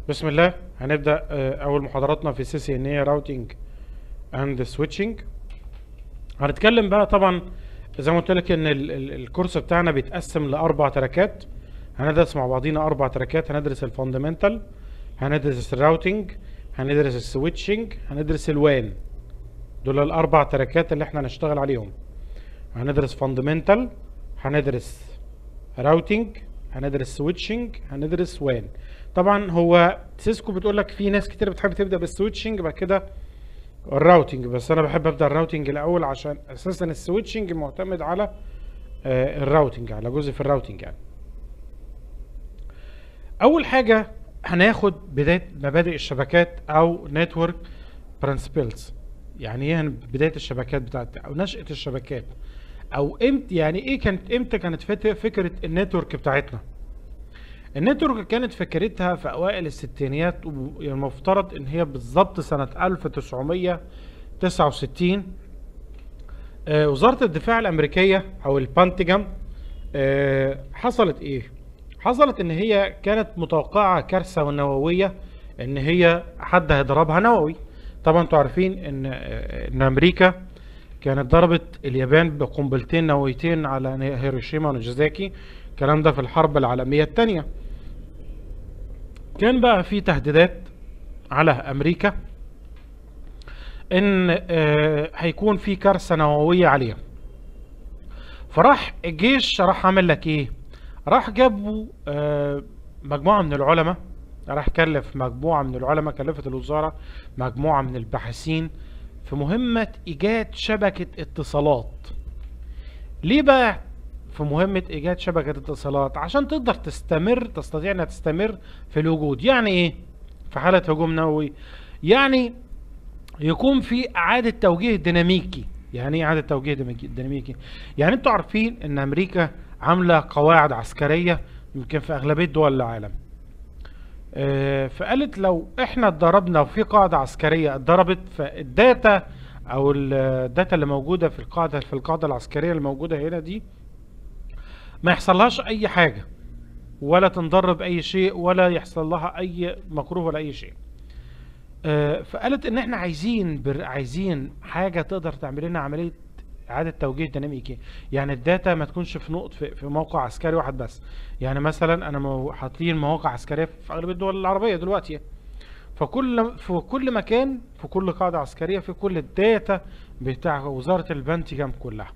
بسم الله هنبدأ آه، أول محاضراتنا في سي سي ان اي راوتينج اند سويتشنج هنتكلم بقى طبعا زي ما قلت لك ان ال- ال- الكورس بتاعنا بيتقسم لأربع تراكات هندرس مع بعضينا أربع تراكات هندرس الفاندمنتال هندرس الراوتينج هندرس السويتشنج هندرس الوان دول الأربع تراكات اللي احنا هنشتغل عليهم هندرس فاندمنتال هندرس راوتينج هندرس سويتشنج هندرس وان طبعا هو سيسكو بتقول لك في ناس كتير بتحب تبدا بالسويتشنج بعد كده الراوتينج بس انا بحب ابدا الراوتينج الاول عشان اساسا السويتشنج معتمد على آه، الراوتينج على جزء في الراوتينج يعني اول حاجه هناخد بدايه مبادئ الشبكات او نتورك برنسبلز يعني ايه بدايه الشبكات بتاعت او نشاه الشبكات او امتى يعني ايه كانت امتى كانت فت- فكره النتورك بتاعتنا النتورك كانت فكرتها في اوائل الستينيات والمفترض ان هي بالظبط سنه 1969 آه، وزاره الدفاع الامريكيه او البانتجام آه، حصلت ايه حصلت ان هي كانت متوقعه كارثه نوويه ان هي حد هيضربها نووي طبعا انتوا عارفين ان آه، ان امريكا كانت ضربت اليابان بقنبلتين نوويتين على هيروشيما وناجازاكي الكلام ده في الحرب العالميه الثانيه كان بقى في تهديدات على امريكا ان آه، هيكون في كارثه نوويه عليها فراح الجيش راح عامل لك ايه راح جابوا آه، مجموعه من العلماء راح كلف مجموعه من العلماء كلفت الوزاره مجموعه من الباحثين في مهمه ايجاد شبكه اتصالات ليه بقى في مهمة إيجاد شبكة اتصالات عشان تقدر تستمر تستطيع إنها تستمر في الوجود يعني إيه؟ في حالة هجوم نووي يعني يكون في إعادة توجيه ديناميكي يعني إيه إعادة توجيه ديناميكي- ديناميكي؟ يعني أنتوا عارفين إن أمريكا عاملة قواعد عسكرية يمكن في أغلبية دول العالم آه، فقالت لو احنا اتضربنا وفي قاعدة عسكرية اتضربت فالداتا او الداتا اللي موجودة في القاعدة في القاعدة العسكرية اللي موجودة هنا دي ما يحصلهاش اي حاجة ولا تنضر باي شيء ولا يحصل لها اي مكروه ولا اي شيء آه، فقالت ان احنا عايزين بر... عايزين حاجة تقدر تعمل لنا عملية اعادة توجيه ديناميكي يعني الداتا ما تكونش في نقط في, في موقع عسكري واحد بس يعني مثلا انا مو- حاطين مواقع عسكرية في اغلب الدول العربية دلوقتي فكل في كل مكان في كل قاعدة عسكرية في كل الداتا بتاع وزارة البنتجام كلها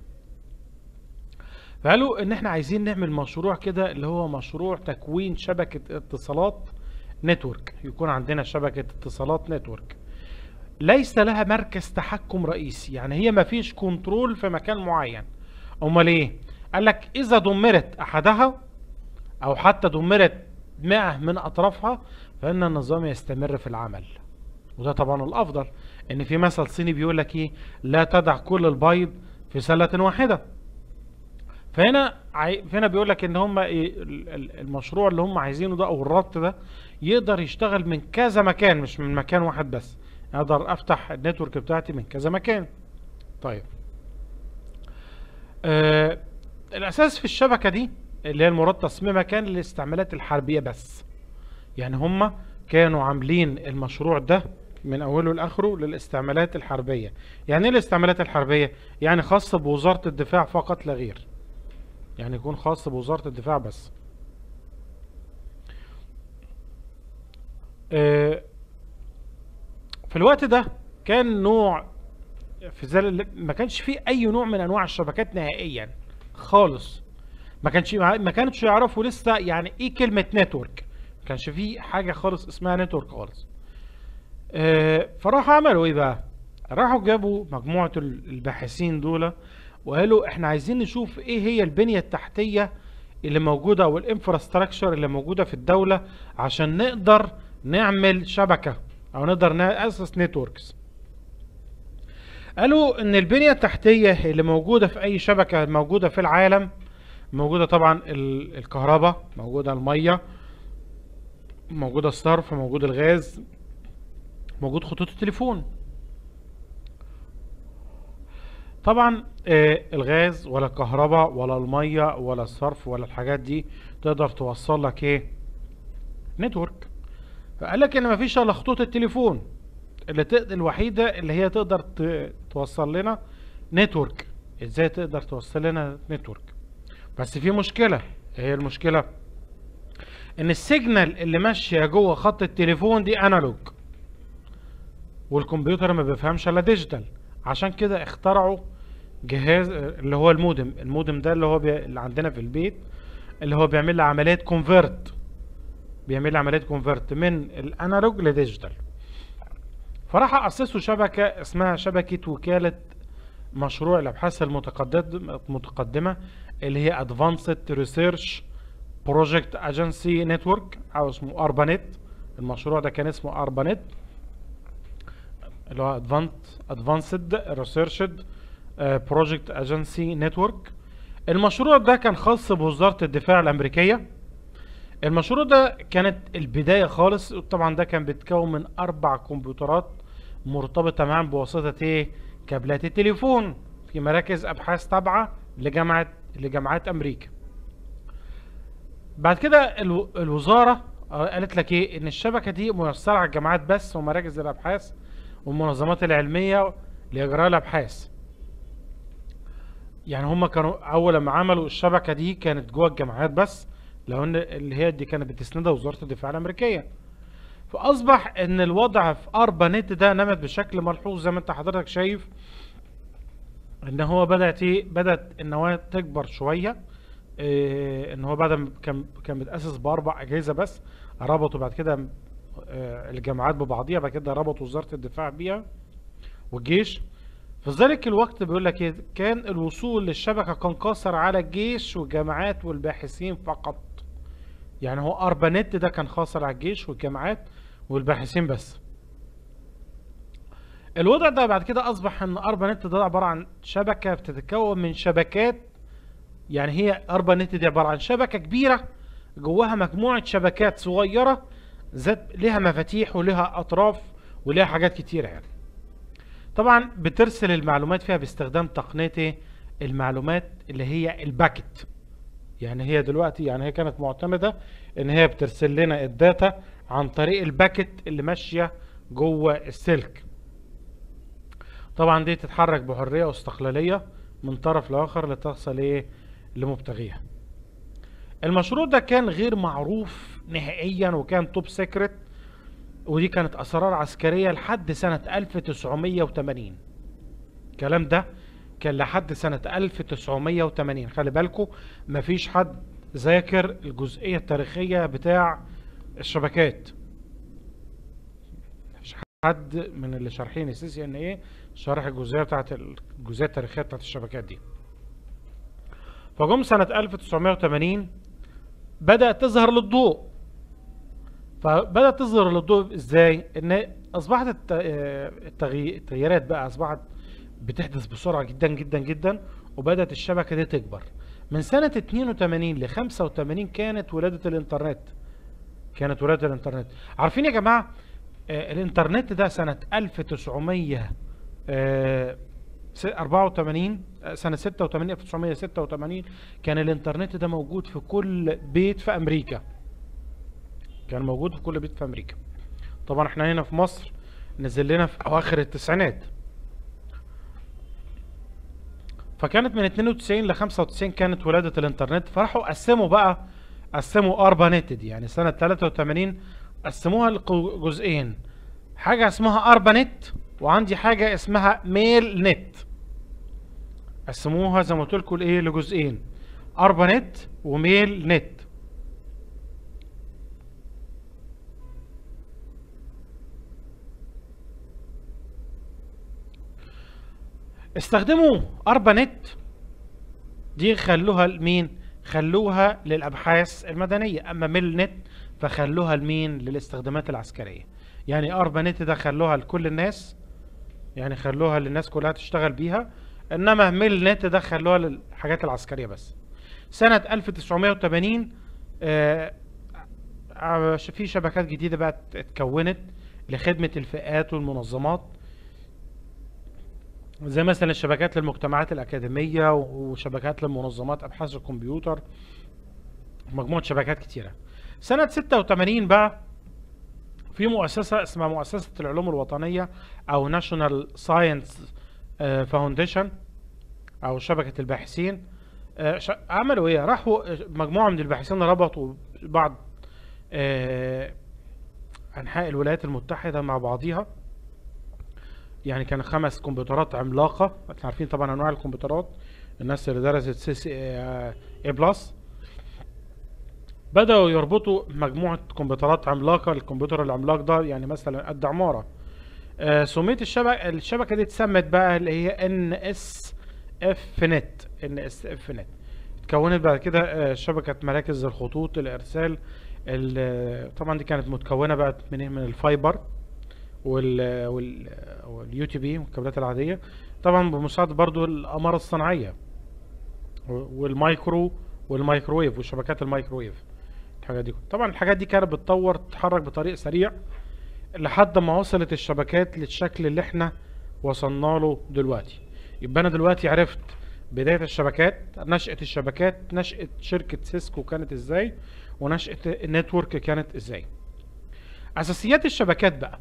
فقالوا ان احنا عايزين نعمل مشروع كده اللي هو مشروع تكوين شبكة اتصالات نتورك يكون عندنا شبكة اتصالات نتورك ليس لها مركز تحكم رئيسي يعني هي ما فيش كنترول في مكان معين امال ايه قال لك اذا دمرت احدها او حتى دمرت 100 من اطرافها فان النظام يستمر في العمل وده طبعا الافضل ان في مثل صيني بيقول لك ايه لا تدع كل البيض في سلة واحدة فهنا عاي... هنا بيقول لك ان هم إيه ال- ال- المشروع اللي هم عايزينه ده او الربط ده يقدر يشتغل من كذا مكان مش من مكان واحد بس اقدر افتح النتورك بتاعتي من كذا مكان طيب آه الاساس في الشبكة دي اللي هي المراد تصميمها كان للاستعمالات الحربية بس يعني هم كانوا عاملين المشروع ده من اوله لاخره للاستعمالات الحربية يعني ايه الاستعمالات الحربية يعني خاص بوزارة الدفاع فقط لا غير يعني يكون خاص بوزارة الدفاع بس آه، في الوقت ده كان نوع في زل... ما كانش فيه اي نوع من انواع الشبكات نهائيا خالص ما كانش ما كانتش يعرفوا لسه يعني ايه كلمة نتورك ما كانش فيه حاجة خالص اسمها نتورك خالص آه، فراحوا عملوا ايه بقى راحوا جابوا مجموعة ال- الباحثين دول وقالوا احنا عايزين نشوف ايه هي البنية التحتية اللي موجودة او الانفراستراكشر اللي موجودة في الدولة عشان نقدر نعمل شبكة او نقدر نأسس نتوركس قالوا ان البنية التحتية اللي موجودة في اي شبكة موجودة في العالم موجودة طبعا ال- الكهرباء موجودة المية موجودة الصرف موجود الغاز موجود خطوط التليفون طبعا آه، الغاز ولا الكهرباء ولا المية ولا الصرف ولا الحاجات دي تقدر توصل لك ايه نتورك فقال لك ان مفيش الا خطوط التليفون اللي تقدر الوحيده اللي هي تقدر ت- توصل لنا نتورك ازاي تقدر توصل لنا نتورك بس في مشكله إيه هي المشكله ان السيجنال اللي ماشيه جوه خط التليفون دي انالوج والكمبيوتر ما بيفهمش الا ديجيتال عشان كده اخترعوا جهاز اللي هو المودم المودم ده اللي هو بي... اللي عندنا في البيت اللي هو بيعمل لي عمليه كونفرت بيعمل لي عمليه كونفرت من الانالوج لديجيتال فراح اسسوا شبكه اسمها شبكه وكاله مشروع الابحاث المتقدم المتقدمه اللي هي ادفانسد ريسيرش بروجكت اجنسي نتورك او اسمه اربانيت المشروع ده كان اسمه اربانيت اللي هو ادفانسد ريسيرشد بروجكت اجنسي نتورك المشروع ده كان خاص بوزاره الدفاع الامريكيه المشروع ده كانت البدايه خالص طبعا ده كان بيتكون من اربع كمبيوترات مرتبطه معا بواسطه ايه كابلات التليفون في مراكز ابحاث تابعه لجامعه لجامعات امريكا بعد كده الو- الوزاره آه، قالت لك ايه ان الشبكه دي ميسره على الجامعات بس ومراكز الابحاث والمنظمات العلميه لاجراء الابحاث يعني هم كانوا اول لما عملوا الشبكه دي كانت جوه الجامعات بس لو ان اللي هي دي كانت بتسندها وزاره الدفاع الامريكيه فاصبح ان الوضع في اربانيت ده نمت بشكل ملحوظ زي ما انت حضرتك شايف ان هو بدات ايه بدات النواه تكبر شويه إيه ان هو بعد ما كان كان متاسس باربع اجهزه بس ربطوا بعد كده آه، الجامعات ببعضيها بعد كده ربطوا وزاره الدفاع بيها والجيش في ذلك الوقت بيقول لك ايه كان الوصول للشبكه كان قاصر على الجيش والجامعات والباحثين فقط يعني هو اربانيت ده كان خاصر على الجيش والجامعات والباحثين بس الوضع ده بعد كده اصبح ان اربانيت ده عباره عن شبكه بتتكون من شبكات يعني هي اربانيت دي عباره عن شبكه كبيره جواها مجموعه شبكات صغيره ذات لها مفاتيح ولها اطراف ولها حاجات كتيره يعني طبعا بترسل المعلومات فيها باستخدام تقنيه إيه؟ المعلومات اللي هي الباكت يعني هي دلوقتي يعني هي كانت معتمده ان هي بترسل لنا الداتا عن طريق الباكت اللي ماشيه جوه السلك طبعا دي تتحرك بحريه واستقلاليه من طرف لاخر لتصل ايه لمبتغيها المشروع ده كان غير معروف نهائيا وكان توب سيكريت ودي كانت اسرار عسكريه لحد سنه 1980 الكلام ده كان لحد سنه 1980 خلي بالكم مفيش حد ذاكر الجزئيه التاريخيه بتاع الشبكات مفيش حد من اللي شارحين السي سي ان ايه شرح الجزئيه بتاعت الجزئيه التاريخيه بتاعت الشبكات دي فجم سنه 1980 بدات تظهر للضوء فبدات تظهر للضوء ازاي ان اصبحت الت- آه، التغي- التغييرات بقى اصبحت بتحدث بسرعه جدا جدا جدا وبدات الشبكه دي تكبر من سنه 82 ل 85 كانت ولاده الانترنت كانت ولاده الانترنت عارفين يا جماعه آه، الانترنت ده سنه 1900 آه، س- 84 آه، سنة 86 1986 كان الانترنت ده موجود في كل بيت في امريكا كان موجود في كل بيت في امريكا طبعا احنا هنا في مصر نزل لنا في اواخر التسعينات فكانت من 92 ل 95 كانت ولادة الانترنت فراحوا قسموا بقى قسموا اربانيتد يعني سنة 83 قسموها لجزئين حاجة اسمها اربانيت وعندي حاجة اسمها ميل نت قسموها زي ما قلت لكم الايه لجزئين اربانيت وميل نت استخدموا اربانيت دي خلوها لمين خلوها للابحاث المدنيه اما ميل نت فخلوها لمين للاستخدامات العسكريه يعني اربانيت ده خلوها لكل الناس يعني خلوها للناس كلها تشتغل بيها انما ميل نت ده خلوها للحاجات العسكريه بس سنه 1980 آه آه، في شبكات جديده بقى اتكونت لخدمه الفئات والمنظمات زي مثلا الشبكات للمجتمعات الأكاديمية وشبكات لمنظمات أبحاث الكمبيوتر مجموعة شبكات كتيرة سنة 86 بقى في مؤسسة اسمها مؤسسة العلوم الوطنية أو ناشونال ساينس فاونديشن أو شبكة الباحثين آه، ش- عملوا إيه؟ راحوا آه، مجموعة من الباحثين ربطوا بعض آه، أنحاء الولايات المتحدة مع بعضيها يعني كان خمس كمبيوترات عملاقة احنا عارفين طبعا أنواع الكمبيوترات الناس اللي درست سي سي اي بلس بدأوا يربطوا مجموعة كمبيوترات عملاقة الكمبيوتر العملاق ده يعني مثلا قد عمارة آه، سميت الشبكة الشبكة دي اتسمت بقى اللي هي ان اس اف نت ان اس اف نت اتكونت بعد كده آه، شبكة مراكز الخطوط الارسال ال- طبعا دي كانت متكونة بقى من إيه؟ من الفايبر وال وال واليو تي بي والكابلات العادية طبعا بمساعدة برضو الأقمار الصناعية والمايكرو والمايكرويف والشبكات المايكرويف الحاجات دي طبعا الحاجات دي كانت بتطور تتحرك بطريق سريع لحد ما وصلت الشبكات للشكل اللي احنا وصلنا له دلوقتي يبقى انا دلوقتي عرفت بداية الشبكات نشأة الشبكات نشأة شركة سيسكو كانت ازاي ونشأة النتورك كانت ازاي اساسيات الشبكات بقى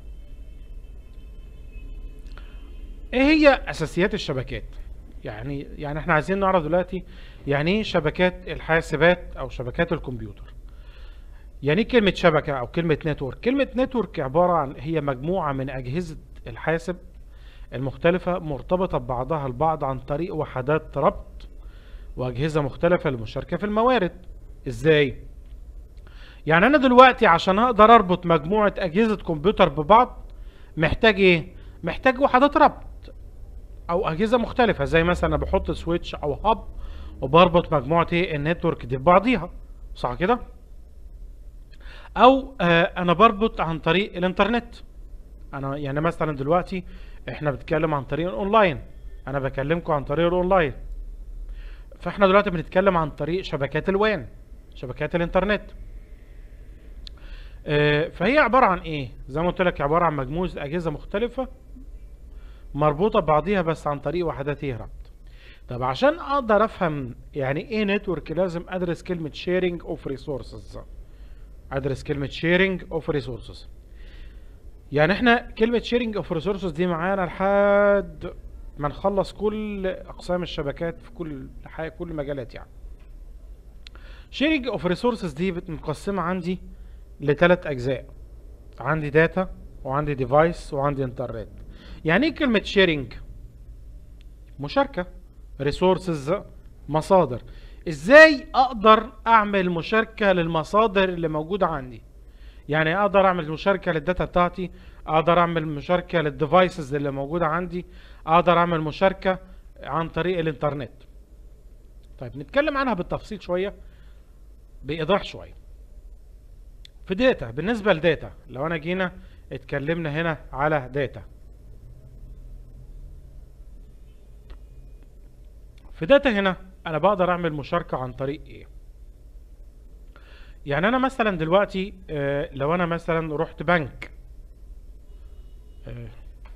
ايه هي اساسيات الشبكات يعني يعني احنا عايزين نعرف دلوقتي يعني ايه شبكات الحاسبات او شبكات الكمبيوتر يعني ايه كلمة شبكة او كلمة نتورك كلمة نتورك عبارة عن هي مجموعة من اجهزة الحاسب المختلفة مرتبطة ببعضها البعض عن طريق وحدات ربط واجهزة مختلفة للمشاركة في الموارد ازاي يعني انا دلوقتي عشان اقدر اربط مجموعة اجهزة كمبيوتر ببعض محتاج ايه محتاج وحدات ربط او اجهزة مختلفة زي مثلا أنا بحط سويتش او هاب وبربط مجموعة ايه النتورك دي ببعضيها صح كده او آه انا بربط عن طريق الانترنت انا يعني مثلا دلوقتي احنا بنتكلم عن طريق الاونلاين انا بكلمكم عن طريق الاونلاين فاحنا دلوقتي بنتكلم عن طريق شبكات الوان شبكات الانترنت آه، فهي عبارة عن ايه زي ما قلت لك عبارة عن مجموعة اجهزة مختلفة مربوطة ببعضيها بس عن طريق وحدات ايه ربط طب عشان اقدر افهم يعني ايه نتورك لازم ادرس كلمة sharing of resources ادرس كلمة sharing of resources يعني احنا كلمة sharing of resources دي معانا لحد ما نخلص كل اقسام الشبكات في كل حاجة كل مجالات يعني sharing of resources دي متقسمة عندي لثلاث اجزاء عندي داتا وعندي ديفايس وعندي انترنت يعني ايه كلمة شيرنج مشاركة ريسورسز مصادر ازاي اقدر اعمل مشاركة للمصادر اللي موجودة عندي يعني اقدر اعمل مشاركة للداتا بتاعتي اقدر اعمل مشاركة للديفايسز اللي موجودة عندي اقدر اعمل مشاركة عن طريق الانترنت طيب نتكلم عنها بالتفصيل شوية بايضاح شوية في داتا بالنسبة لداتا لو انا جينا اتكلمنا هنا على داتا في داتا هنا انا بقدر اعمل مشاركة عن طريق ايه يعني انا مثلا دلوقتي آه، لو انا مثلا رحت بنك آه،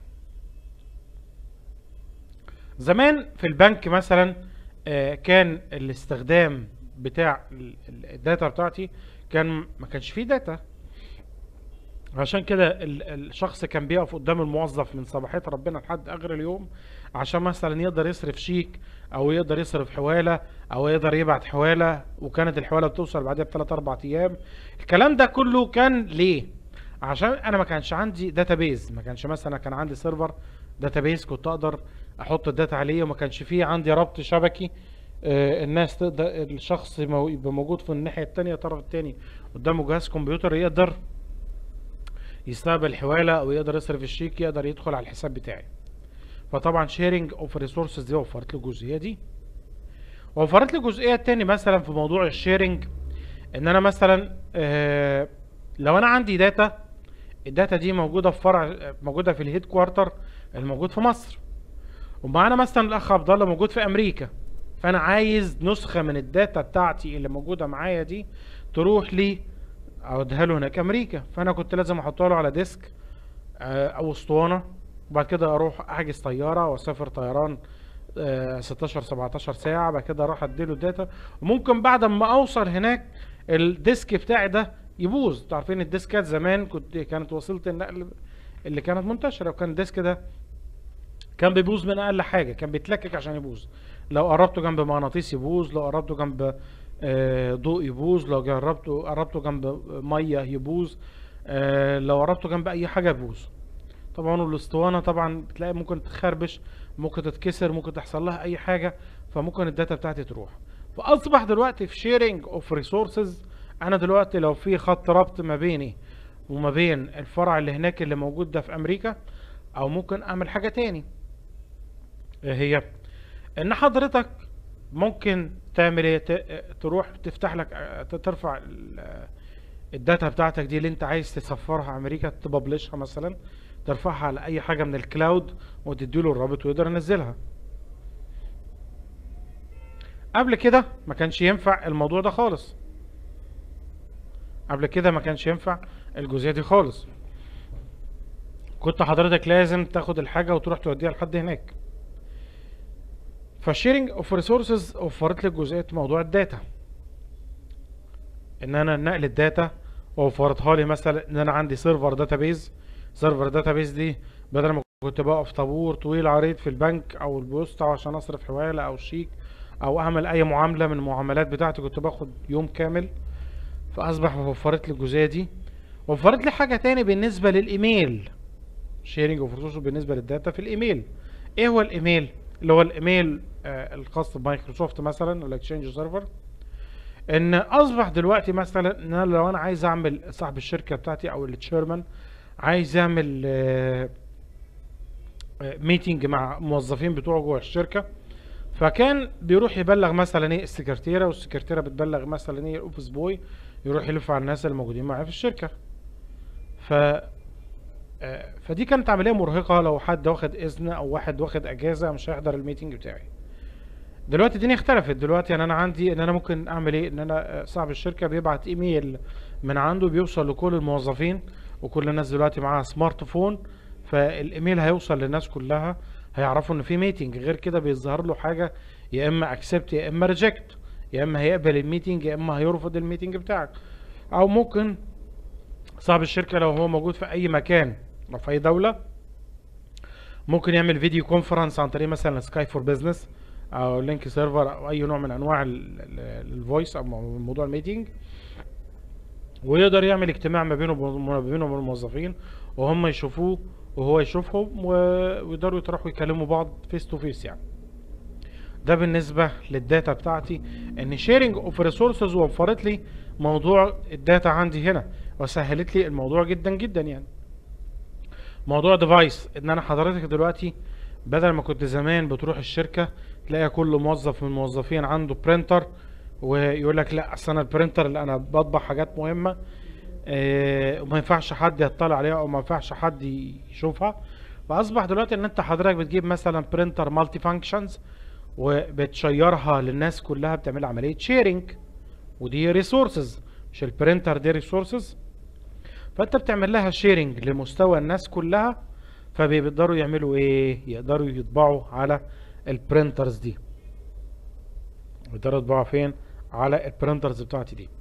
زمان في البنك مثلا آه، كان الاستخدام بتاع ال- ال- الداتا بتاعتي كان ما كانش فيه داتا عشان كده ال- الشخص كان بيقف قدام الموظف من صباحية ربنا لحد اخر اليوم عشان مثلا يقدر يصرف شيك او يقدر يصرف حوالة او يقدر يبعت حوالة وكانت الحوالة بتوصل بعدها بثلاث اربع ايام الكلام ده كله كان ليه عشان انا ما كانش عندي داتابيز ما كانش مثلا كان عندي سيرفر داتابيز كنت اقدر احط الداتا عليه وما كانش فيه عندي ربط شبكي آه، الناس تقدر الشخص مو- يبقى موجود في الناحية التانية الطرف التاني قدامه جهاز كمبيوتر يقدر يستقبل حوالة او يقدر يصرف الشيك يقدر يدخل على الحساب بتاعي فطبعا شيرنج اوف ريسورسز دي وفرت لي الجزئيه دي وفرت لي الجزئيه التاني مثلا في موضوع الشيرنج ان انا مثلا آه لو انا عندي داتا الداتا دي موجوده في فرع موجوده في الهيد كوارتر الموجود في مصر ومعانا مثلا الاخ عبد الله موجود في امريكا فانا عايز نسخه من الداتا بتاعتي اللي موجوده معايا دي تروح لي اوديها له هناك امريكا فانا كنت لازم احطها له على ديسك آه، او اسطوانه وبعد كده اروح احجز طياره واسافر طيران آه، 16 17 ساعه بعد كده اروح اديله الداتا وممكن بعد ما اوصل هناك الديسك بتاعي ده يبوظ انتوا عارفين الديسكات زمان كنت كانت وسيله النقل اللي كانت منتشره وكان الديسك ده كان بيبوظ من اقل حاجه كان بيتلكك عشان يبوظ لو قربته جنب مغناطيس يبوظ لو قربته جنب آه، ضوء يبوظ لو جربته قربته جنب ميه يبوظ آه، لو قربته جنب اي حاجه يبوظ طبعا الاسطوانه طبعا بتلاقي ممكن تخربش ممكن تتكسر ممكن تحصل لها اي حاجه فممكن الداتا بتاعتي تروح فاصبح دلوقتي في شيرنج اوف ريسورسز انا دلوقتي لو في خط ربط ما بيني وما بين الفرع اللي هناك اللي موجود ده في امريكا او ممكن اعمل حاجه تاني إيه هي ان حضرتك ممكن تعمل ايه ت- تروح تفتح لك ت- ترفع ال- الداتا بتاعتك دي اللي انت عايز تسفرها امريكا تببلشها مثلا ترفعها على اي حاجه من الكلاود وتديله الرابط ويقدر ينزلها قبل كده ما كانش ينفع الموضوع ده خالص قبل كده ما كانش ينفع الجزئيه دي خالص كنت حضرتك لازم تاخد الحاجه وتروح توديها لحد هناك فالشيرنج اوف ريسورسز وفرت لي جزئيه موضوع الداتا ان انا نقل الداتا وفرتها لي مثلا ان انا عندي سيرفر داتابيز سيرفر داتابيز دي بدل ما كنت بقف طابور طويل عريض في البنك او البوسطة عشان اصرف حواله او شيك او اعمل اي معامله من المعاملات بتاعتي كنت باخد يوم كامل فاصبح وفرت لي الجزئيه دي وفرت لي حاجه تاني بالنسبه للايميل شيرنج اوف ريسورسز بالنسبه للداتا في الايميل ايه هو الايميل اللي هو الايميل آه الخاص بمايكروسوفت مثلا الاكسشينج سيرفر ان اصبح دلوقتي مثلا ان انا لو انا عايز اعمل صاحب الشركه بتاعتي او التشيرمان عايز يعمل آه ميتنج مع موظفين بتوعه جوه الشركه فكان بيروح يبلغ مثلا ايه السكرتيره والسكرتيره بتبلغ مثلا ايه الاوفيس بوي يروح يلف على الناس الموجودين معاه في الشركه ف آه، فدي كانت عمليه مرهقه لو حد واخد اذن او واحد واخد اجازه مش هيحضر الميتنج بتاعي دلوقتي الدنيا اختلفت دلوقتي يعني انا عندي ان انا ممكن اعمل ايه ان انا آه، صاحب الشركه بيبعت ايميل من عنده بيوصل لكل الموظفين وكل الناس دلوقتي معاها سمارت فون فالايميل هيوصل للناس كلها هيعرفوا ان في ميتنج غير كده بيظهر له حاجه يا اما اكسبت يا اما ريجكت يا اما هيقبل الميتنج يا اما هيرفض الميتنج بتاعك او ممكن صاحب الشركه لو هو موجود في اي مكان أو في اي دوله ممكن يعمل فيديو كونفرنس عن طريق مثلا سكاي فور بيزنس او لينك سيرفر او اي نوع من انواع الفويس او موضوع الميتنج ويقدر يعمل اجتماع ما بينه وب- ما بينه وبين الموظفين وهم يشوفوه وهو يشوفهم و- ويقدروا يروحوا يكلموا بعض فيس تو فيس يعني ده بالنسبة للداتا بتاعتي ان شيرنج اوف ريسورسز وفرت لي موضوع الداتا عندي هنا وسهلت لي الموضوع جدا جدا يعني موضوع ديفايس ان انا حضرتك دلوقتي بدل ما كنت زمان بتروح الشركة تلاقي كل موظف من الموظفين عنده برينتر ويقول لك لا اصل انا البرينتر اللي انا بطبع حاجات مهمة آه، وما ينفعش حد يطلع عليها او ما ينفعش حد يشوفها فاصبح دلوقتي ان انت حضرتك بتجيب مثلا برينتر مالتي فانكشنز وبتشيرها للناس كلها بتعمل عملية شيرنج ودي ريسورسز مش البرينتر دي ريسورسز فانت بتعمل لها شيرنج لمستوى الناس كلها فبيقدروا يعملوا ايه يقدروا يطبعوا على البرينترز دي يقدروا يطبعوا فين على البرينترز بتاعتي دي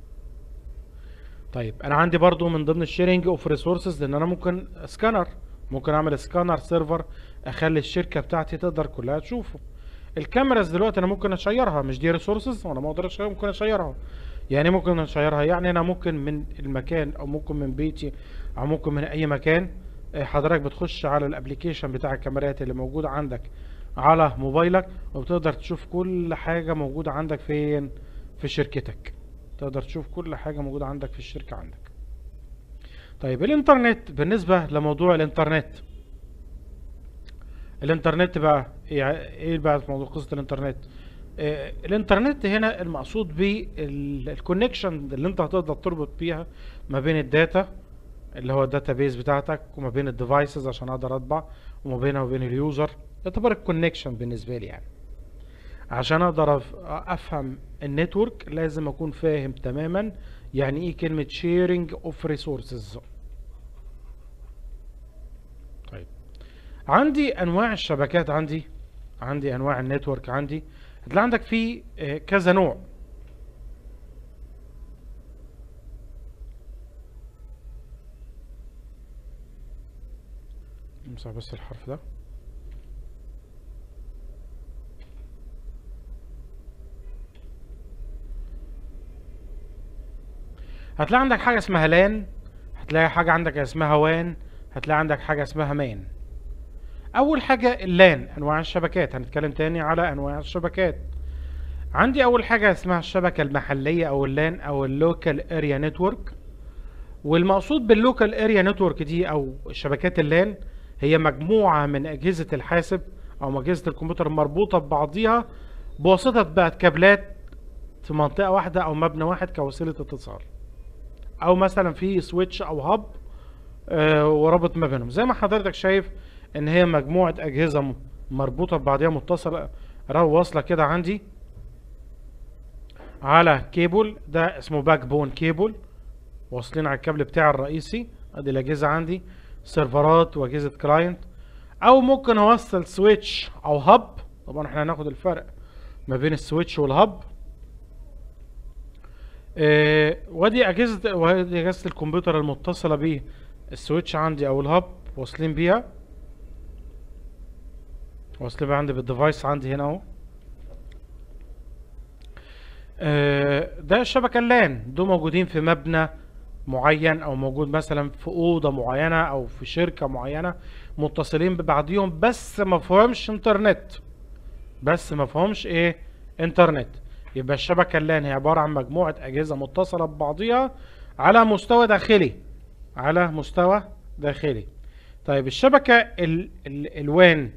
طيب انا عندي برضو من ضمن الشيرنج اوف ريسورسز لان انا ممكن سكانر ممكن اعمل سكانر سيرفر اخلي الشركه بتاعتي تقدر كلها تشوفه الكاميراز دلوقتي انا ممكن اشيرها مش دي ريسورسز وانا ما اقدرش ممكن اشيرها يعني ممكن اشيرها يعني انا ممكن من المكان او ممكن من بيتي او ممكن من اي مكان آه، حضرتك بتخش على الابليكيشن بتاع الكاميرات اللي موجود عندك على موبايلك وبتقدر تشوف كل حاجة موجودة عندك فين في شركتك تقدر تشوف كل حاجة موجودة عندك في الشركة عندك طيب الانترنت بالنسبة لموضوع الانترنت الانترنت بقى ايه ايه بقى موضوع قصة الانترنت آه، الانترنت هنا المقصود بيه الكونكشن اللي انت هتقدر تربط بيها ما بين الداتا اللي هو الداتا بيز بتاعتك وما بين الديفايسز عشان اقدر اطبع وما بينها وبين اليوزر يعتبر الكونكشن بالنسبه لي يعني عشان اقدر أف- افهم النتورك لازم اكون فاهم تماما يعني ايه كلمه sharing of resources طيب عندي انواع الشبكات عندي عندي انواع النتورك عندي هتلاقي عندك في آه، كذا نوع امسح بس الحرف ده هتلاقي عندك حاجة اسمها لان هتلاقي حاجة عندك اسمها وان هتلاقي عندك حاجة اسمها مان اول حاجة اللان انواع الشبكات هنتكلم تاني على انواع الشبكات عندي اول حاجة اسمها الشبكة المحلية او اللان او اللوكال اريا نتورك والمقصود باللوكال اريا نتورك دي او شبكات اللان هي مجموعة من اجهزة الحاسب او اجهزة الكمبيوتر المربوطة ببعضيها بواسطة بقى كابلات في منطقة واحدة او مبنى واحد كوسيلة اتصال او مثلا في سويتش او هاب آه ورابط ما بينهم زي ما حضرتك شايف ان هي مجموعة اجهزة م- مربوطة ببعضها متصلة را- واصلة كده عندي على كيبل ده اسمه باك بون كيبل واصلين على الكابل بتاعي الرئيسي ادي الاجهزة عندي سيرفرات واجهزة كلاينت او ممكن اوصل سويتش او هاب طبعا احنا هناخد الفرق ما بين السويتش والهاب آه، ودي اجهزه ودي اجهزه الكمبيوتر المتصله بيه السويتش عندي او الهاب واصلين بيها واصلين بيها عندي بالديفايس عندي هنا اهو آه، ده الشبكه اللان دول موجودين في مبنى معين او موجود مثلا في اوضه معينه او في شركه معينه متصلين ببعضيهم بس ما فيهمش انترنت بس ما فيهمش ايه انترنت يبقى الشبكه اللان هي عباره عن مجموعه اجهزه متصله ببعضيها على مستوى داخلي على مستوى داخلي طيب الشبكه ال ال الوان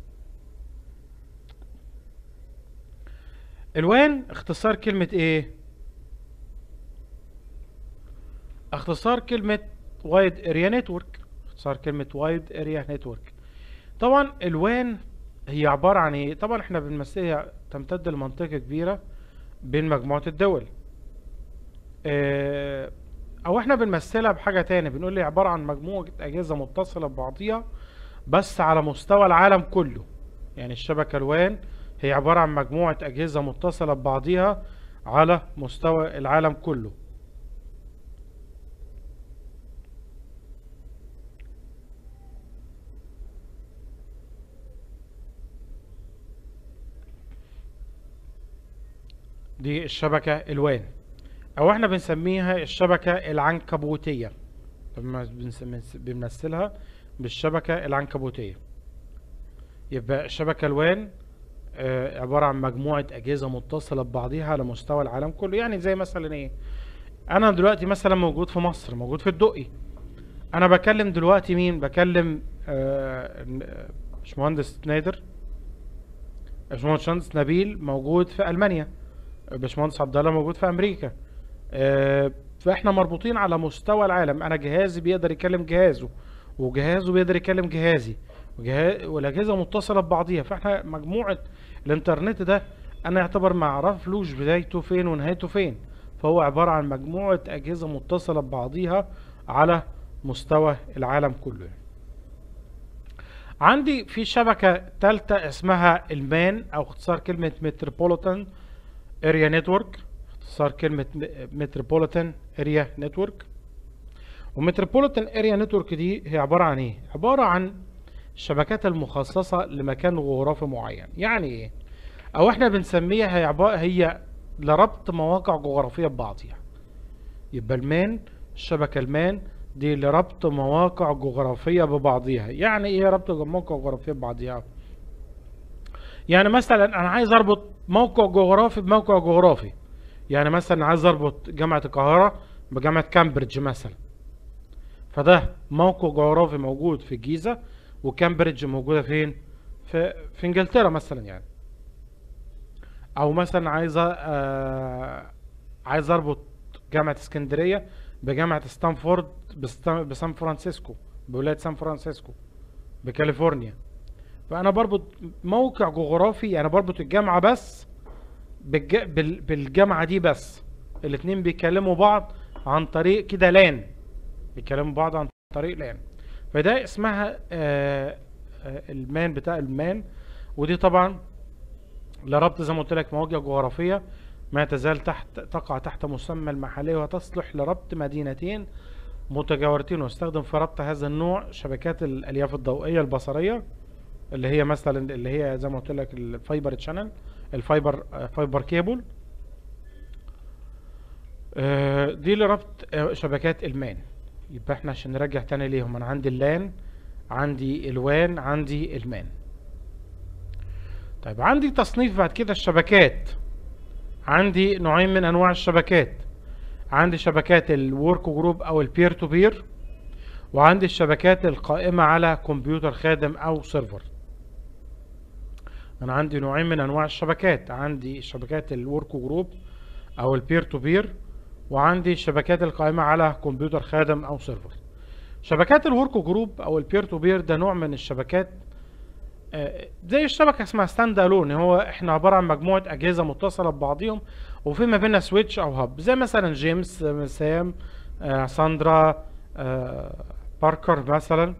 الوان اختصار كلمه ايه اختصار كلمه وايد اريا نتورك اختصار كلمه وايد اريا نتورك طبعا الوان هي عباره عن ايه طبعا احنا بنمثلها تمتد لمنطقه كبيره بين مجموعه الدول آه، او احنا بنمثلها بحاجه تاني بنقول لي عباره عن مجموعه اجهزه متصله ببعضيها بس على مستوى العالم كله يعني الشبكه الوان هي عباره عن مجموعه اجهزه متصله ببعضيها على مستوى العالم كله دي الشبكة الوان او احنا بنسميها الشبكة العنكبوتية بنم- بنس- بنمثلها بالشبكة العنكبوتية يبقى الشبكة الوان آه، عبارة عن مجموعة أجهزة متصلة ببعضها على مستوى العالم كله يعني زي مثلا ايه انا دلوقتي مثلا موجود في مصر موجود في الدقي انا بكلم دلوقتي مين بكلم آه، آه، باشمهندس نادر باشمهندس نبيل موجود في المانيا باشمهندس عبد الله موجود في امريكا آه، فاحنا مربوطين على مستوى العالم انا جهازي بيقدر يكلم جهازه وجهازه بيقدر يكلم جهازي وجهاز والاجهزه متصله ببعضيها فاحنا مجموعه الانترنت ده انا يعتبر ما اعرفلوش بدايته فين ونهايته فين فهو عباره عن مجموعه اجهزه متصله ببعضيها على مستوى العالم كله عندي في شبكه ثالثه اسمها المان او اختصار كلمه متروبوليتان اريا نتورك اختصار كلمة متروبوليتان اريا نتورك ومتروبوليتان اريا نتورك دي هي عبارة عن ايه؟ عبارة عن الشبكات المخصصة لمكان جغرافي معين يعني ايه؟ او احنا بنسميها هي عبارة هي لربط مواقع جغرافية ببعضها يبقى المان الشبكة المان دي لربط مواقع جغرافية ببعضها يعني ايه ربط مواقع جغرافية ببعضها؟ يعني مثلا انا عايز اربط موقع جغرافي بموقع جغرافي يعني مثلا عايز اربط جامعة القاهرة بجامعة كامبريدج مثلا فده موقع جغرافي موجود في الجيزة وكامبريدج موجودة فين في في انجلترا مثلا يعني او مثلا عايز آه عايز اربط جامعة اسكندرية بجامعة ستانفورد بستان- بسان فرانسيسكو بولاية سان فرانسيسكو بكاليفورنيا فانا بربط موقع جغرافي انا بربط الجامعه بس بالج... بال... بالجامعه دي بس الاتنين بيكلموا بعض عن طريق كده لان بيكلموا بعض عن طريق لان فده اسمها آه آه المان بتاع المان ودي طبعا لربط زي ما قلت لك مواقع جغرافيه ما تزال تحت تقع تحت مسمى المحليه وتصلح لربط مدينتين متجاورتين واستخدم في ربط هذا النوع شبكات الالياف الضوئيه البصريه اللي هي مثلا اللي هي زي ما قلت لك الفايبر تشانل الفايبر آه، فايبر كيبل آه، دي لربط آه، شبكات المان يبقى احنا عشان نرجع تاني ليهم انا عندي اللان عندي الوان عندي المان طيب عندي تصنيف بعد كده الشبكات عندي نوعين من انواع الشبكات عندي شبكات الورك جروب او البير تو بير وعندي الشبكات القائمة على كمبيوتر خادم او سيرفر انا عندي نوعين من انواع الشبكات عندي شبكات الورك جروب او البير تو بير وعندي الشبكات القائمة على كمبيوتر خادم او سيرفر شبكات الورك جروب او البير تو بير ده نوع من الشبكات آه، زي الشبكة اسمها ستاند الون هو احنا عبارة عن مجموعة اجهزة متصلة ببعضيهم وفي ما بينها سويتش او هاب زي مثلا جيمس آه، سام آه، ساندرا آه، باركر مثلا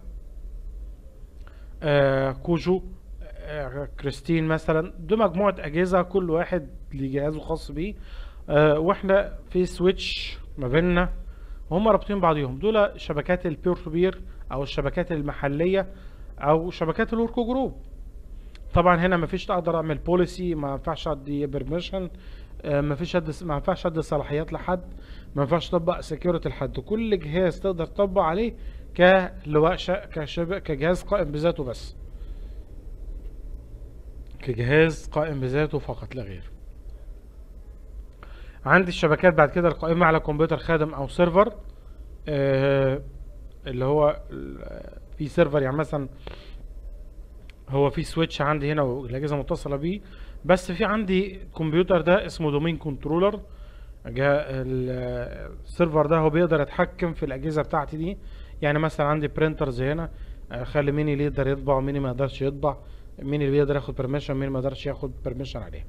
آه، كوجو آه، كريستين مثلا دول مجموعة أجهزة كل واحد ليه جهازه خاص بيه آه، واحنا في سويتش ما بيننا وهم رابطين بعضيهم دول شبكات البير تو بير أو الشبكات المحلية أو شبكات الورك جروب طبعا هنا مفيش اقدر اعمل بوليسي ما ينفعش ادي بيرميشن ما فيش ادي ما ينفعش ادي صلاحيات لحد ما ينفعش اطبق سكيورتي لحد كل جهاز تقدر تطبق عليه كلواء شا... كشبك كجهاز قائم بذاته بس كجهاز قائم بذاته فقط لا غير عندي الشبكات بعد كده القائمة على كمبيوتر خادم او سيرفر آه اللي هو ال- في سيرفر يعني مثلا هو في سويتش عندي هنا والاجهزه متصله بيه بس في عندي كمبيوتر ده اسمه دومين كنترولر السيرفر ده هو بيقدر يتحكم في الاجهزه بتاعتي دي يعني مثلا عندي برينترز هنا آه، خلي مين اللي يقدر يطبع ومين ما يقدرش يطبع مين اللي يقدر ياخد بيرميشن مين ما يقدرش ياخد بيرميشن عليه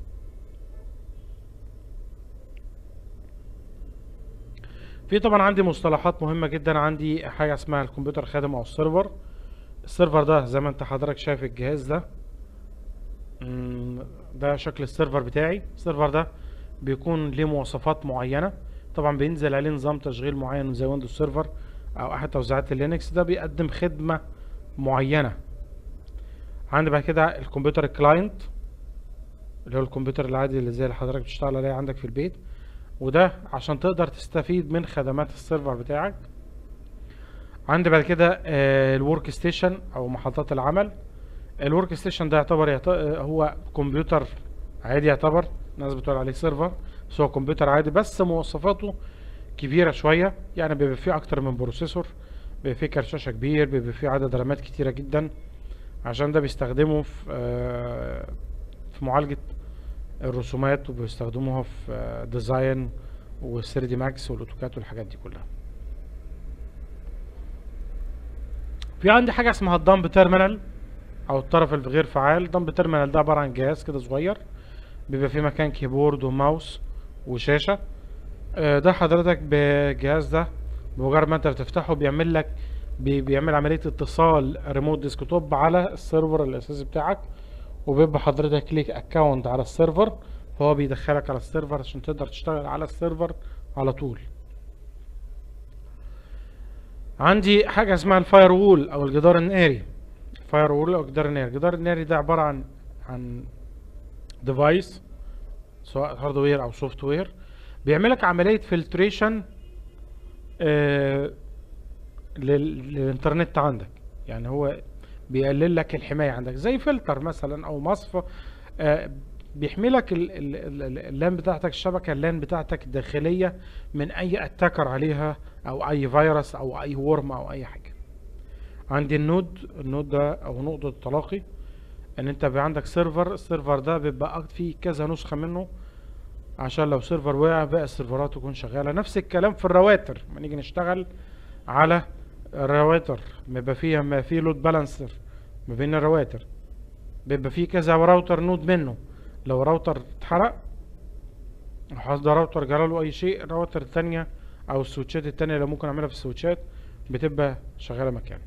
في طبعا عندي مصطلحات مهمه جدا عندي حاجه اسمها الكمبيوتر خادم او السيرفر السيرفر ده زي ما انت حضرتك شايف الجهاز ده مم، ده شكل السيرفر بتاعي السيرفر ده بيكون ليه مواصفات معينة طبعا بينزل عليه نظام تشغيل معين زي ويندوز سيرفر او احد توزيعات اللينكس ده بيقدم خدمة معينة عندي بعد كده الكمبيوتر الكلاينت اللي هو الكمبيوتر العادي اللي زي اللي حضرتك بتشتغل عليه عندك في البيت وده عشان تقدر تستفيد من خدمات السيرفر بتاعك عندي بعد كده الورك ستيشن او محطات العمل الورك ستيشن ده يعتبر يعت- آه، هو كمبيوتر عادي يعتبر الناس بتقول عليه سيرفر بس هو كمبيوتر عادي بس مواصفاته كبيرة شوية يعني بيبقى فيه أكتر من بروسيسور بيبقى فيه كارت شاشة كبير بيبقى فيه عدد رامات كتيرة جدا عشان ده بيستخدمه في آه، في معالجة الرسومات وبيستخدموها في آه، ديزاين وال3 دي ماكس والاوتوكاد والحاجات دي كلها في عندي حاجة اسمها الدمب تيرمينال او الطرف الغير فعال الدمب تيرمينال ده عبارة عن جهاز كده صغير بيبقى فيه مكان كيبورد وماوس وشاشة آه، ده حضرتك بالجهاز ده بمجرد ما انت بتفتحه بيعمل لك بي- بيعمل عملية اتصال ريموت ديسكتوب على السيرفر الاساسي بتاعك وبيبقى حضرتك ليك اكونت على السيرفر فهو بيدخلك على السيرفر عشان تقدر تشتغل على السيرفر على طول عندي حاجة اسمها الفاير وول او الجدار الناري فاير وول او جدار الناري الجدار الناري ده عبارة عن عن ديفايس سواء هاردوير او سوفت وير بيعمل لك عملية فلتريشن للانترنت عندك يعني هو بيقلل لك الحماية عندك زي فلتر مثلا او مصفى آه، بيحمي لك ال- ال- ال- ال- اللان بتاعتك الشبكة اللان بتاعتك الداخلية من اي اتاكر عليها او اي فيروس او اي ورم او اي حاجة عندي النود النود ده او نقطة التلاقي ان انت بيبقى عندك سيرفر السيرفر ده بيبقى أك- فيه كذا نسخة منه عشان لو سيرفر وقع باقي السيرفرات تكون شغالة نفس الكلام في الرواتر لما نيجي نشتغل على الرواتر بيبقى فيها ما في لود بالانسر ما بين الرواتر بيبقى فيه كذا راوتر نود منه لو راوتر اتحرق أو حصل راوتر جراله اي شيء الراوتر التانية او السويتشات التانية اللي ممكن اعملها في السويتشات بتبقى شغالة مكانه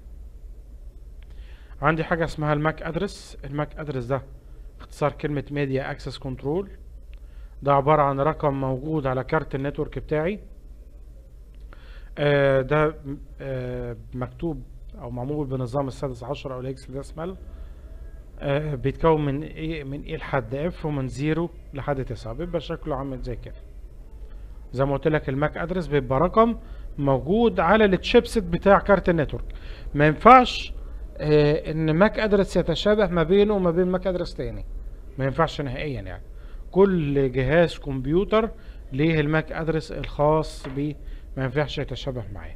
عندي حاجة اسمها الماك ادرس الماك ادرس ده اختصار كلمة ميديا اكسس كنترول ده عبارة عن رقم موجود على كارت النتورك بتاعي آه، ده آه، مكتوب او معمول بنظام السادس عشر او الاكس ديسمال آه، بيتكون من ايه من ايه لحد اف ومن زيرو لحد تسعة بيبقى شكله عامل زي كده زي ما قلت لك الماك ادرس بيبقى رقم موجود على التشيبسيت بتاع كارت النتورك ما ينفعش آه، ان ماك ادرس يتشابه ما بينه وما بين ماك ادرس تاني ما ينفعش نهائيا يعني كل جهاز كمبيوتر ليه الماك ادرس الخاص بيه ما ينفعش يتشابه معاه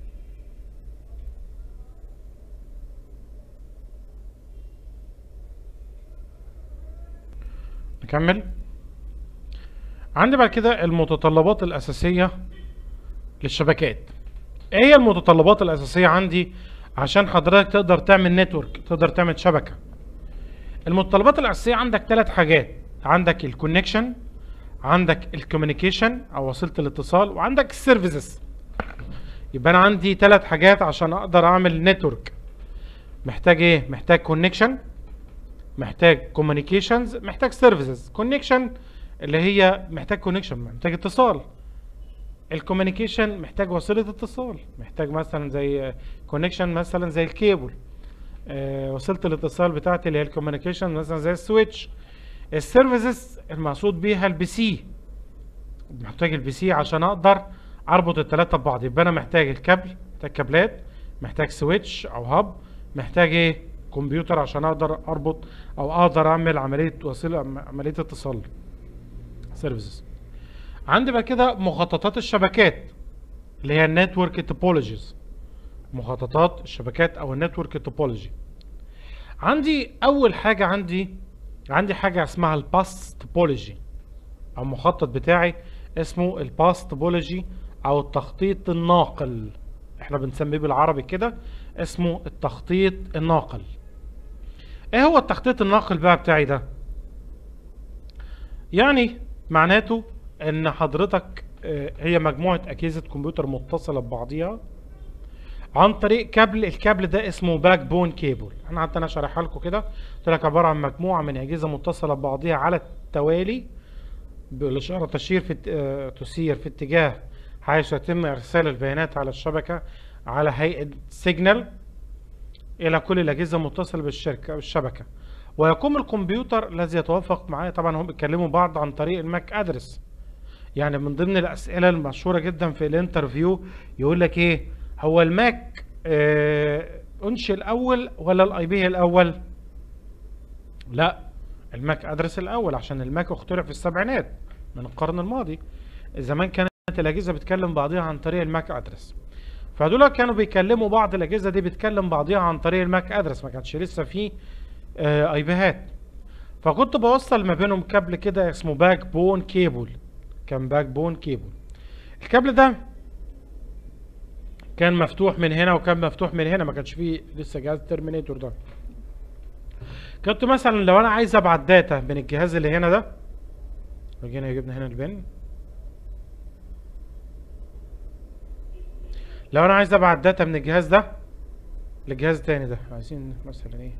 نكمل عندي بعد كده المتطلبات الأساسية للشبكات ايه هي المتطلبات الأساسية عندي عشان حضرتك تقدر تعمل نتورك تقدر تعمل شبكة المتطلبات الأساسية عندك ثلاث حاجات عندك الكونكشن عندك الكوميونيكيشن او وسيلة الاتصال وعندك السيرفيسز يبقى انا عندي ثلاث حاجات عشان اقدر اعمل نتورك محتاج ايه محتاج كونكشن محتاج كوميونيكيشنز محتاج سيرفيسز كونكشن اللي هي محتاج كونكشن محتاج اتصال الكوميونيكيشن محتاج وسيله اتصال محتاج مثلا زي كونكشن مثلا زي الكيبل آه وسيله الاتصال بتاعتي اللي هي الكوميونيكيشن مثلا زي السويتش السيرفيسز المقصود بيها البي سي محتاج البي سي عشان اقدر اربط الثلاثه ببعض يبقى انا محتاج الكابل محتاج كابلات محتاج سويتش او هاب محتاج ايه كمبيوتر عشان اقدر اربط او اقدر اعمل عمليه وسيله عمليه اتصال سيرفيسز عندي بقى كده مخططات الشبكات اللي هي النتورك توبولوجيز مخططات الشبكات او النتورك توبولوجي عندي اول حاجه عندي عندي حاجه اسمها الباس توبولوجي او المخطط بتاعي اسمه الباس توبولوجي او التخطيط الناقل احنا بنسميه بالعربي كده اسمه التخطيط الناقل ايه هو التخطيط الناقل بقى بتاعي ده يعني معناته ان حضرتك آه، هي مجموعة اجهزة كمبيوتر متصلة ببعضيها عن طريق كابل الكابل ده اسمه باك بون كيبل انا قعدت انا اشرحها لكم كده قلت لك عبارة عن مجموعة من اجهزة متصلة ببعضيها على التوالي بالاشارة تشير في الت- آه، تسير في اتجاه حيث يتم ارسال البيانات على الشبكة على هيئة سيجنال الى كل الاجهزه المتصله بالشركه بالشبكه ويقوم الكمبيوتر الذي يتوافق معاه طبعا هم بيتكلموا بعض عن طريق الماك ادرس يعني من ضمن الاسئله المشهوره جدا في الانترفيو يقول لك ايه هو الماك آه انشئ الاول ولا الاي بي الاول لا الماك ادرس الاول عشان الماك اخترع في السبعينات من القرن الماضي زمان كانت الاجهزه بتكلم بعضها عن طريق الماك ادرس فدول كانوا بيكلموا بعض الاجهزه دي بتكلم بعضيها عن طريق الماك ادرس ما كانش لسه فيه آه اي بيهات فكنت بوصل ما بينهم كابل كده اسمه باك بون كيبل كان باك بون كيبل الكابل ده كان مفتوح من هنا وكان مفتوح من هنا ما كانش فيه لسه جهاز ترمينيتور ده كنت مثلا لو انا عايز ابعت داتا من الجهاز اللي هنا ده جينا جبنا هنا البن لو انا عايز ابعت داتا من الجهاز ده للجهاز التاني ده عايزين مثلا ايه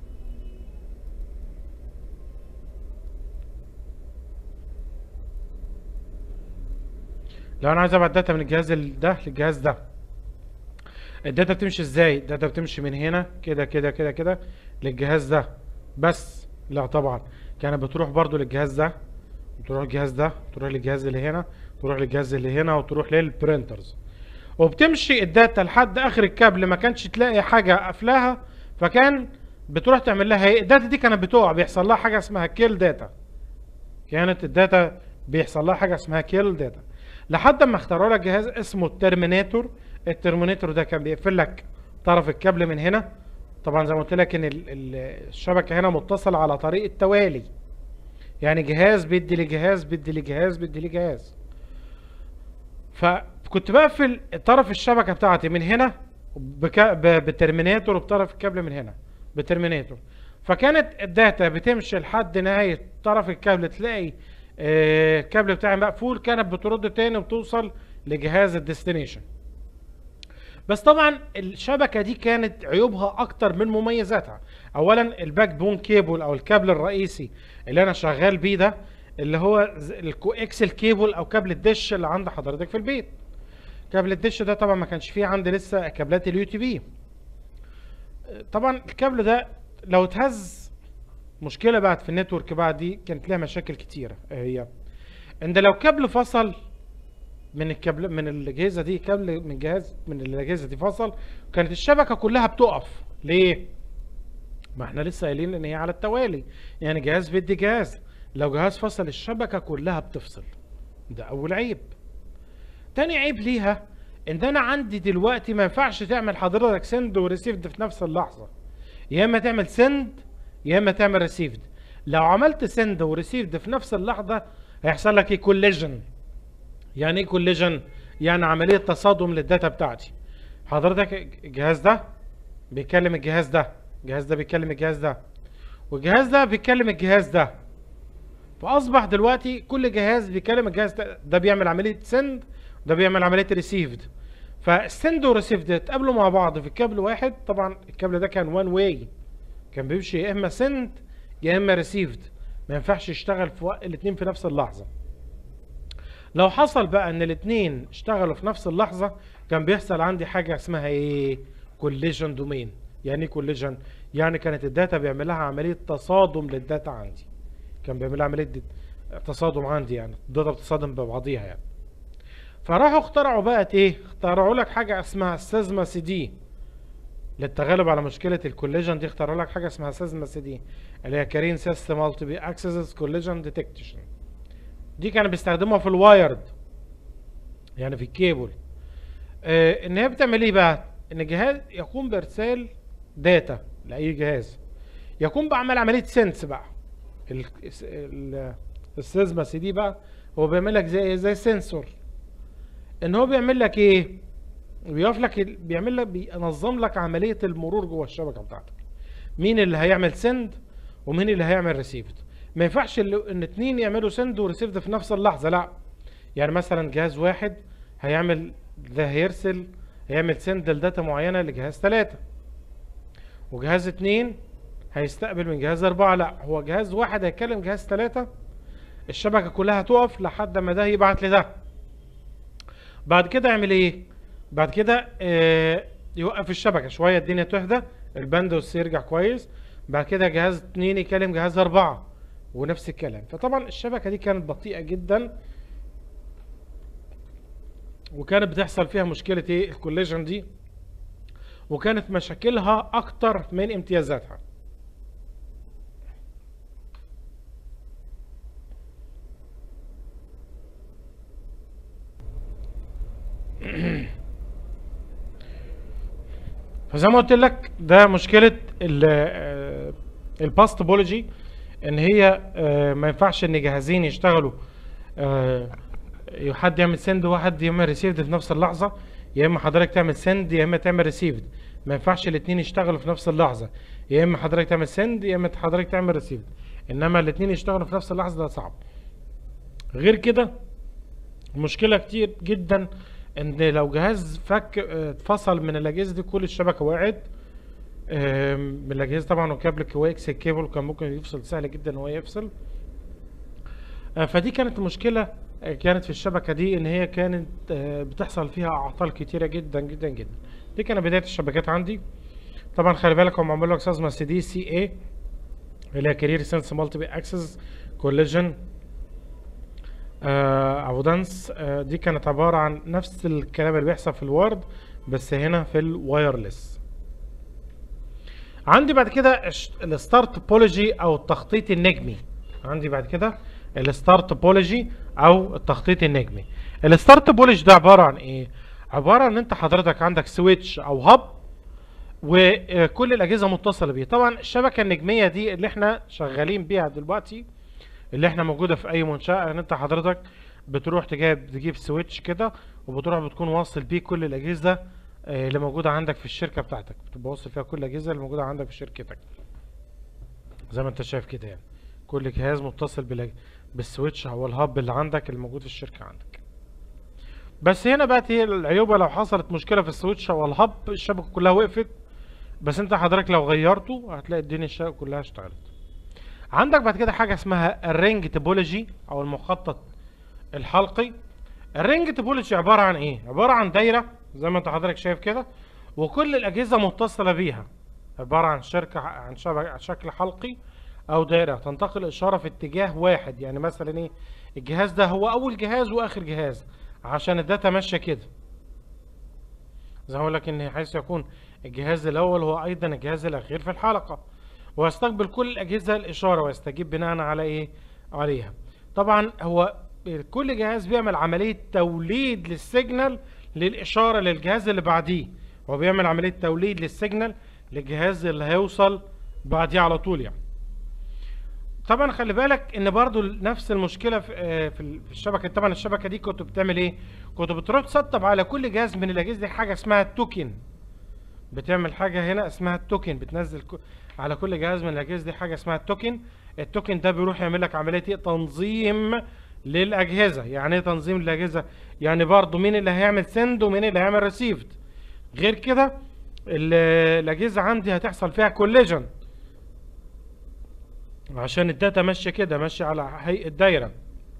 لو انا عايز ابعت داتا من الجهاز ال- ده للجهاز ده الداتا بتمشي ازاي الداتا بتمشي من هنا كده كده كده كده للجهاز ده بس لا طبعا كانت بتروح برضو للجهاز ده وتروح الجهاز ده تروح للجهاز اللي هنا تروح للجهاز اللي هنا وتروح للبرينترز وبتمشي الداتا لحد اخر الكابل ما كانش تلاقي حاجه قافلاها فكان بتروح تعمل لها ايه الداتا دي كانت بتقع بيحصل لها حاجه اسمها كيل داتا كانت الداتا بيحصل لها حاجه اسمها كيل داتا لحد ما اخترعوا لك جهاز اسمه الترميناتور الترميناتور ده كان بيقفل لك طرف الكابل من هنا طبعا زي ما قلت لك ان ال- ال- الشبكه هنا متصله على طريق التوالي يعني جهاز بيدي لجهاز بيدي لجهاز بيدي لجهاز فكنت بقفل طرف الشبكه بتاعتي من هنا بكا ب- بترميناتور وبطرف الكابل من هنا بترميناتور فكانت الداتا بتمشي لحد نهايه طرف الكابل تلاقي آه، الكابل بتاعي مقفول كانت بترد تاني وتوصل لجهاز الديستنيشن بس طبعا الشبكه دي كانت عيوبها اكتر من مميزاتها اولا الباك بون كيبل او الكابل الرئيسي اللي انا شغال بيه ده اللي هو ز- الكو اكسل كيبل او كابل الدش اللي عند حضرتك في البيت كابل الدش ده طبعا ما كانش فيه عندي لسه كابلات اليو تي بي طبعا الكابل ده لو اتهز مشكله بعد في النتورك بعد دي كانت لها مشاكل كتيره إيه هي ان لو كابل فصل من الكابل من الاجهزه دي كابل من جهاز من الاجهزه دي فصل كانت الشبكه كلها بتقف ليه ما احنا لسه قايلين ان هي على التوالي يعني جهاز بيدي جهاز لو جهاز فصل الشبكه كلها بتفصل ده اول عيب تاني عيب ليها ان انا عندي دلوقتي ما ينفعش تعمل حضرتك سند وريسيفد في نفس اللحظه يا اما تعمل سند يا اما تعمل ريسيفد لو عملت سند وريسيفد في نفس اللحظه هيحصل لك ايه كوليجن يعني ايه كوليجن يعني عمليه تصادم للداتا بتاعتي حضرتك الجهاز ده بيكلم الجهاز ده الجهاز ده بيكلم الجهاز ده والجهاز ده بيكلم الجهاز ده فاصبح دلوقتي كل جهاز بيكلم الجهاز ده, ده بيعمل عمليه سند وده بيعمل عمليه ريسيفد فالسند والريسيفد اتقابلوا مع بعض في كابل واحد طبعا الكابل ده كان وان واي كان بيمشي يا اما سند يا اما ريسيفد ما ينفعش يشتغل في وقت الاثنين في نفس اللحظه لو حصل بقى ان الاثنين اشتغلوا في نفس اللحظه كان بيحصل عندي حاجه اسمها ايه كوليجن دومين يعني ايه كوليجن يعني كانت الداتا بيعمل لها عمليه تصادم للداتا عندي كان بيعمل لها عمليه تصادم عندي يعني الداتا بتصادم ببعضيها يعني فراحوا اخترعوا بقى ايه اخترعوا لك حاجه اسمها سيزما سي دي للتغلب على مشكله الكوليجن دي اخترعوا لك حاجه اسمها سيزما سي دي اللي هي كارين سيستم مالتي اكسس كوليجن ديتكشن دي كانوا بيستخدموها في الوايرد يعني في الكيبل آه ان هي بتعمل ايه بقى ان الجهاز يقوم بارسال داتا لاي جهاز يقوم بعمل عمليه سنس بقى السيزما سي دي بقى هو بيعمل لك زي زي سنسور ان هو بيعمل لك ايه بيقف لك بيعمل لك بينظم لك عمليه المرور جوه الشبكه بتاعتك مين اللي هيعمل سند ومين اللي هيعمل ريسيفد ما ينفعش ان اتنين يعملوا سند وريسيفد في نفس اللحظه لا يعني مثلا جهاز واحد هيعمل ده هيرسل هيعمل سند لداتا معينه لجهاز ثلاثة وجهاز اتنين هيستقبل من جهاز أربعة لا هو جهاز واحد هيكلم جهاز ثلاثة الشبكة كلها هتقف لحد ما ده يبعت لده بعد كده يعمل ايه بعد كده آه يوقف الشبكة شوية الدنيا تهدى الباندوث يرجع كويس بعد كده جهاز اتنين يكلم جهاز أربعة ونفس الكلام فطبعا الشبكة دي كانت بطيئة جدا وكانت بتحصل فيها مشكلة ايه الكوليجن دي وكانت مشاكلها اكتر من امتيازاتها فزي ما قلت لك ده مشكله الباس توبولوجي ان هي ما ينفعش ان جهازين يشتغلوا حد يعمل سند وواحد يعمل ريسيفد في نفس اللحظه يا اما حضرتك تعمل سند يا اما تعمل ريسيفد ما ينفعش الاثنين يشتغلوا في نفس اللحظه يا اما حضرتك تعمل سند يا اما حضرتك تعمل ريسيفد انما الاثنين يشتغلوا في نفس اللحظه ده صعب غير كده مشكله كتير جدا ان لو جهاز فك اتفصل من الاجهزه دي كل الشبكه وقعت من الاجهزه طبعا وكابل كويكس الكيبل كان ممكن يفصل سهل جدا ان هو يفصل فدي كانت مشكله كانت في الشبكه دي ان هي كانت بتحصل فيها اعطال كتيره جدا جدا جدا دي كانت بدايه الشبكات عندي طبعا خلي بالك هم عملوا لك اسمها سي دي سي اي اللي هي كارير سنس مالتي اكسس كوليجن افودانس آه دي كانت عبارة عن نفس الكلام اللي بيحصل في الوورد بس هنا في الوايرلس عندي بعد كده الستارت توبولوجي او التخطيط النجمي عندي بعد كده الستارت توبولوجي او التخطيط النجمي الستارت توبولوجي ده عبارة عن ايه عبارة عن انت حضرتك عندك سويتش او هب وكل الاجهزة متصلة بيه طبعا الشبكة النجمية دي اللي احنا شغالين بيها دلوقتي اللي احنا موجوده في اي منشاه ان انت حضرتك بتروح تجيب تجيب سويتش كده وبتروح بتكون واصل بيه كل الاجهزه اللي موجوده عندك في الشركه بتاعتك بتبقى واصل فيها كل الاجهزه اللي موجوده عندك في شركتك زي ما انت شايف كده يعني كل جهاز متصل بالأج... بالسويتش او الهاب اللي عندك اللي موجود في الشركه عندك بس هنا بقت هي العيوبه لو حصلت مشكله في السويتش او الهاب الشبكه كلها وقفت بس انت حضرتك لو غيرته هتلاقي الدنيا الشبكه كلها اشتغلت عندك بعد كده حاجه اسمها الرينج توبولوجي او المخطط الحلقي الرينج توبولوجي عباره عن ايه عباره عن دايره زي ما انت حضرتك شايف كده وكل الاجهزه متصله بيها عباره عن شركه عن شبكه شكل حلقي او دايره تنتقل اشاره في اتجاه واحد يعني مثلا ايه الجهاز ده هو اول جهاز واخر جهاز عشان الداتا ماشيه كده زي ما اقول لك ان حيث يكون الجهاز الاول هو ايضا الجهاز الاخير في الحلقه ويستقبل كل الاجهزه الاشاره ويستجيب بناء على ايه عليها طبعا هو كل جهاز بيعمل عمليه توليد للسيجنال للاشاره للجهاز اللي بعديه هو بيعمل عمليه توليد للسيجنال للجهاز اللي هيوصل بعديه على طول يعني طبعا خلي بالك ان برضو نفس المشكله في آه، في ال- في الشبكه طبعا الشبكه دي كنت بتعمل ايه كنت بتروح تسطب على كل جهاز من الاجهزه دي حاجه اسمها التوكن بتعمل حاجه هنا اسمها التوكن بتنزل ك- على كل جهاز من الاجهزه دي حاجه اسمها التوكن التوكن ده بيروح يعمل لك عمليه ايه تنظيم للاجهزه يعني ايه تنظيم للاجهزه يعني برضو مين اللي هيعمل سند ومين اللي هيعمل ريسيفد غير كده ال- الاجهزه عندي هتحصل فيها كوليجن عشان الداتا ماشيه كده ماشيه على هيئه دايره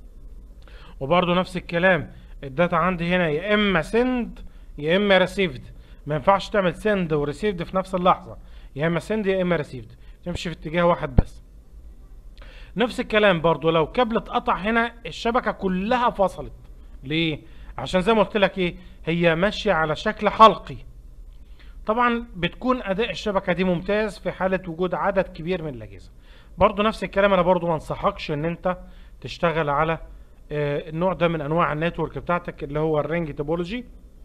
وبرضه نفس الكلام الداتا عندي هنا يا اما سند يا اما ريسيفد ما ينفعش تعمل سند وريسيفد في نفس اللحظه يا اما سند يا اما ريسيفد تمشي في اتجاه واحد بس نفس الكلام برضه لو كابل اتقطع هنا الشبكه كلها فصلت ليه عشان زي ما قلت لك ايه هي ماشيه على شكل حلقي طبعا بتكون اداء الشبكه دي ممتاز في حاله وجود عدد كبير من الاجهزه برضو نفس الكلام انا برضو ما انصحكش ان انت تشتغل على آه، النوع ده من انواع النتورك بتاعتك اللي هو الرينج توبولوجي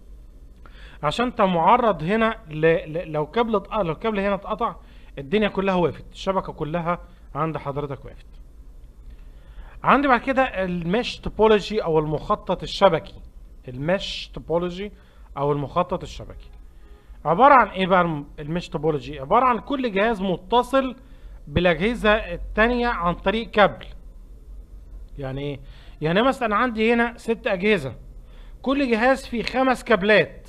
عشان انت معرض هنا ل... ل... لو كابل اتق- لو الكابل هنا اتقطع الدنيا كلها وقفت الشبكه كلها عند حضرتك وقفت عندي بعد كده المش توبولوجي او المخطط الشبكي المش توبولوجي او المخطط الشبكي عبارة عن ايه بقى الم- المش توبولوجي عبارة عن كل جهاز متصل بالاجهزة التانية عن طريق كابل يعني ايه يعني مثلا عندي هنا ست اجهزة كل جهاز فيه خمس كابلات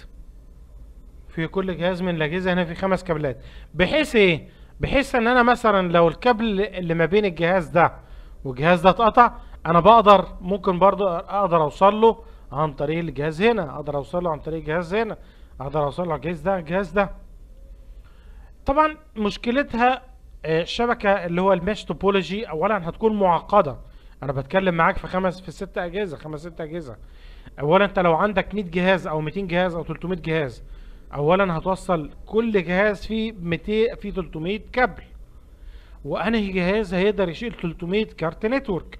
في كل جهاز من الاجهزة هنا فيه خمس كابلات بحيث ايه بحيث ان انا مثلا لو الكابل اللي ما بين الجهاز ده والجهاز ده اتقطع انا بقدر ممكن برضو اقدر اوصل له عن طريق الجهاز هنا اقدر اوصل له عن طريق الجهاز هنا اقدر اوصل له على الجهاز ده الجهاز ده طبعا مشكلتها آه، الشبكه اللي هو المش توبولوجي اولا هتكون معقده انا بتكلم معاك في خمس في ست اجهزه خمس ست اجهزه اولا انت لو عندك 100 جهاز او 200 جهاز او 300 جهاز اولا هتوصل كل جهاز فيه 200 فيه 300 كابل وانهي جهاز هيقدر يشيل 300 كارت نتورك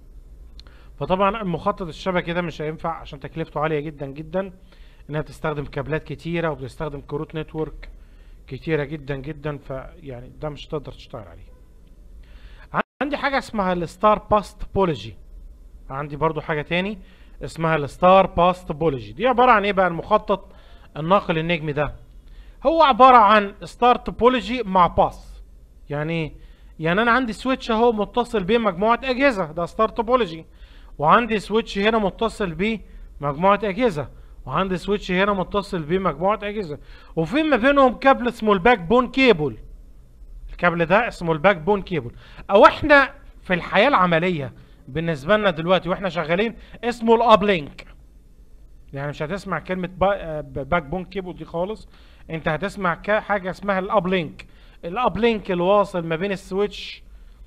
فطبعا المخطط الشبكي ده مش هينفع عشان تكلفته عاليه جدا جدا انها بتستخدم كابلات كتيره وبتستخدم كروت نتورك كتيره جدا جدا فيعني ده مش هتقدر تشتغل عليه عندي حاجه اسمها الستار باس توبولوجي عندي برضو حاجه تاني اسمها الستار باس توبولوجي دي عباره عن ايه بقى المخطط الناقل النجمي ده هو عباره عن ستار توبولوجي مع باس يعني ايه يعني انا عندي سويتش اهو متصل بيه مجموعه اجهزه ده ستار توبولوجي وعندي سويتش هنا متصل بيه مجموعه اجهزه وعندي سويتش هنا متصل بيه مجموعه اجهزه وفي ما بينهم كابل اسمه الباك بون كيبل الكابل ده اسمه الباك بون كيبل او احنا في الحياه العمليه بالنسبه لنا دلوقتي واحنا شغالين اسمه الاب لينك يعني مش هتسمع كلمه با- آه، باك بون كيبل دي خالص انت هتسمع ك- حاجه اسمها الاب لينك الاب لينك اللي واصل ما بين السويتش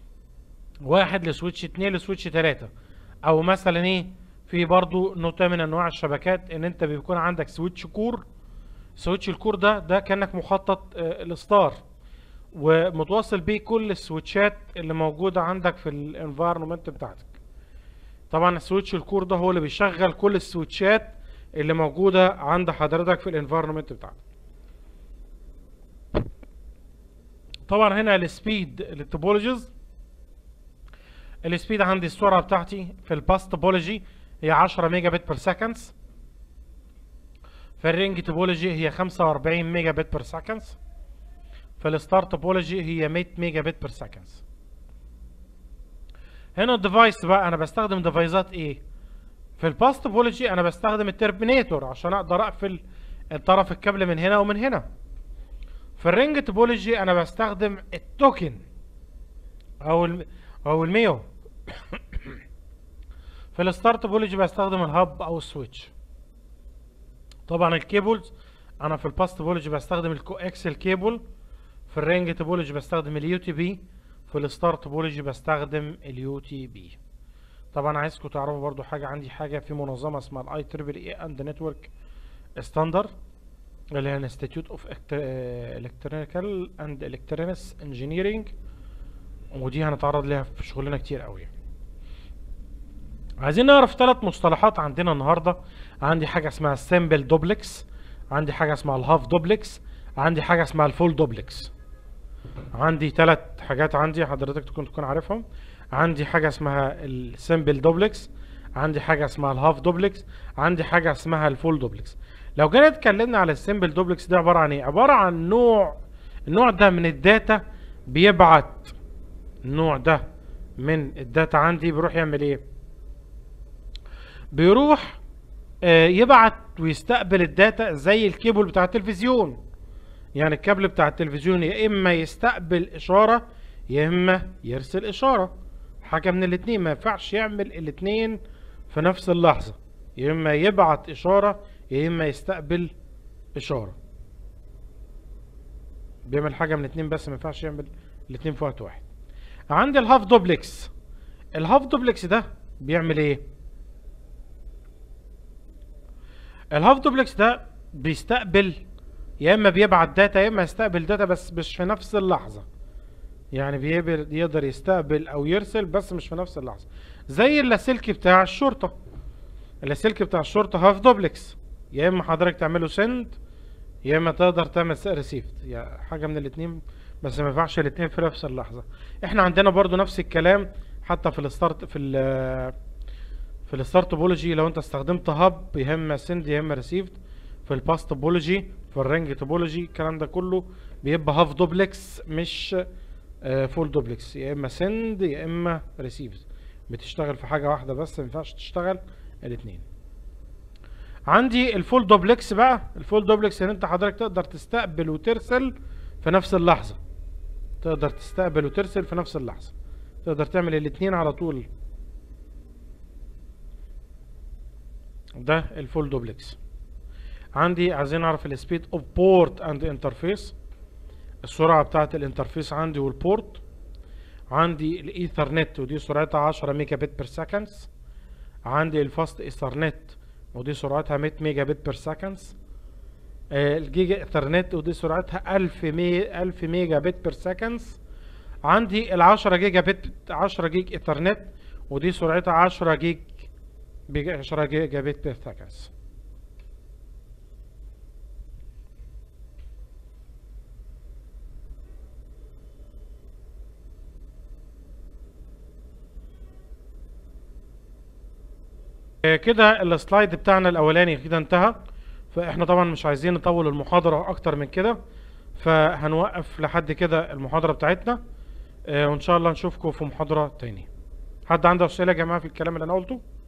واحد لسويتش اتنين لسويتش تلاتة او مثلا ايه في برضو نوع من انواع الشبكات ان انت بيكون عندك سويتش كور سويتش الكور ده ده كانك مخطط آه، الستار ومتوصل بيه كل السويتشات اللي موجوده عندك في الانفايرمنت بتاعتك طبعا السويتش الكور ده هو اللي بيشغل كل السويتشات اللي موجوده عند حضرتك في الانفايرمنت بتاعتك طبعا هنا السبيد التوبولوجيز السبيد عندي السرعه بتاعتي في الباس توبولوجي هي 10 ميجا بت بير سكندز في الرينج توبولوجي هي 45 ميجا بت بير سكندز في الستار توبولوجي هي 100 ميجا بت بير سكندز هنا الديفايس بقى انا بستخدم ديفايسات ايه في الباس توبولوجي انا بستخدم الترمينيتور عشان اقدر اقفل الطرف الكابل من هنا ومن هنا في الرينج توبولوجي انا بستخدم التوكن او الم... او الميو في في الستارت توبولوجي بستخدم الهاب او السويتش طبعا الكيبلز انا في الباست توبولوجي بستخدم الكواكسل كيبل في الرينج توبولوجي بستخدم اليو تي بي في الستار توبولوجي بستخدم اليو تي بي طبعا عايزكم تعرفوا برضو حاجه عندي حاجه في منظمه اسمها الاي تريبل اي اند نتورك ستاندر اللي هي انستيتيوت اوف الكتريكال اند الكترونكس انجينيرنج ودي هنتعرض ليها في شغلنا كتير قوي عايزين نعرف ثلاث مصطلحات عندنا النهارده عندي حاجه اسمها السمبل دوبلكس عندي حاجه اسمها الهاف دوبلكس عندي حاجه اسمها الفول دوبلكس عندي ثلاث حاجات عندي حضرتك تكون تكون عارفهم عندي حاجه اسمها السمبل دوبلكس عندي حاجه اسمها الهاف دوبلكس عندي حاجه اسمها الفول دوبلكس لو جينا اتكلمنا على السمبل دوبلكس ده عباره عن ايه عباره عن نوع النوع ده من الداتا بيبعت النوع ده من الداتا عندي بيروح يعمل ايه بيروح آه، يبعت ويستقبل الداتا زي الكيبل بتاع التلفزيون يعني الكابل بتاع التلفزيون يا اما يستقبل اشاره يا اما يرسل اشاره حاجه من الاتنين ما ينفعش يعمل الاتنين في نفس اللحظه يا اما يبعت اشاره يا اما يستقبل اشاره بيعمل حاجه من الاتنين بس ما ينفعش يعمل الاتنين في وقت واحد عندي الهاف دوبلكس الهاف دوبلكس ده بيعمل ايه الهاف دوبلكس ده بيستقبل يا اما بيبعت داتا يا اما يستقبل داتا بس مش في نفس اللحظه يعني بيقبل يقدر يستقبل او يرسل بس مش في نفس اللحظه زي اللاسلكي بتاع الشرطه اللاسلكي بتاع الشرطه هاف دوبلكس يا اما حضرتك تعمله سند يا اما تقدر تعمل ريسيفت يعني حاجه من الاتنين بس ما ينفعش الاتنين في نفس اللحظه احنا عندنا برضو نفس الكلام حتى في الستارت في ال في الستارت توبولوجي لو انت استخدمت هاب يا اما سند يا اما ريسيفد في الباس توبولوجي في الرينج توبولوجي الكلام ده كله بيبقى هاف دوبلكس مش فول دوبلكس يا اما سند يا اما ريسيفد بتشتغل في حاجه واحده بس ما ينفعش تشتغل الاثنين عندي الفول دوبلكس بقى الفول دوبلكس ان انت حضرتك تقدر تستقبل وترسل في نفس اللحظه تقدر تستقبل وترسل في نفس اللحظه تقدر تعمل الاثنين على طول ده الفول دوبلكس عندي عايزين نعرف السبيد اوف بورت اند انترفيس السرعه بتاعه الانترفيس عندي والبورت عندي الايثرنت ودي سرعتها 10 ميجا بت بير سكند عندي الفاست ايثرنت ودي سرعتها 100 ميجا بت بير سكند الجيجا ايثرنت ودي سرعتها 1000 مي 1000 ميجا بت بير سكند عندي ال 10 جيجا بت 10 جيج ايثرنت ودي سرعتها 10 جيج 10 جيجا بت بير سكند كده السلايد بتاعنا الاولاني كده انتهى فاحنا طبعا مش عايزين نطول المحاضرة اكتر من كده فهنوقف لحد كده المحاضرة بتاعتنا وان شاء الله نشوفكم في محاضرة تاني حد عنده اسئلة يا جماعة في الكلام اللي انا قلته